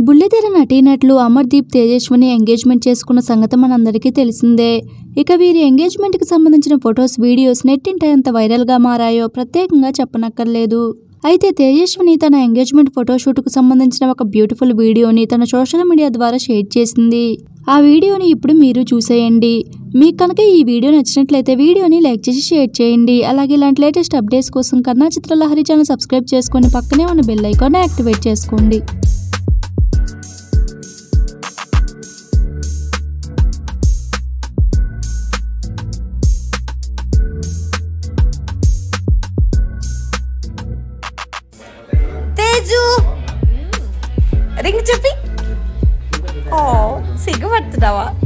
బుల్లితెర నటీనటులు అమర్దీప్ తేజస్విని ఎంగేజ్మెంట్ చేసుకున్న సంగతి మనందరికీ తెలిసిందే ఇక వీరి ఎంగేజ్మెంట్కి సంబంధించిన ఫొటోస్ వీడియోస్ నెట్టింట ఎంత వైరల్గా మారాయో ప్రత్యేకంగా చెప్పనక్కర్లేదు అయితే తేజస్విని తన ఎంగేజ్మెంట్ ఫోటోషూట్కు సంబంధించిన ఒక బ్యూటిఫుల్ వీడియోని తన సోషల్ మీడియా ద్వారా షేర్ చేసింది ఆ వీడియోని ఇప్పుడు మీరు చూసేయండి మీకు కనుక ఈ వీడియో నచ్చినట్లయితే వీడియోని లైక్ చేసి షేర్ చేయండి అలాగే ఇలాంటి లేటెస్ట్ అప్డేట్స్ కోసం కన్నా చిత్రలహరి ఛానల్ సబ్స్క్రైబ్ చేసుకొని పక్కనే ఉన్న బెల్ ఐకాన్ యాక్టివేట్ చేసుకోండి తేజు రింగ్ చెప్పి ఓ సిగ్గుపడుతున్నావా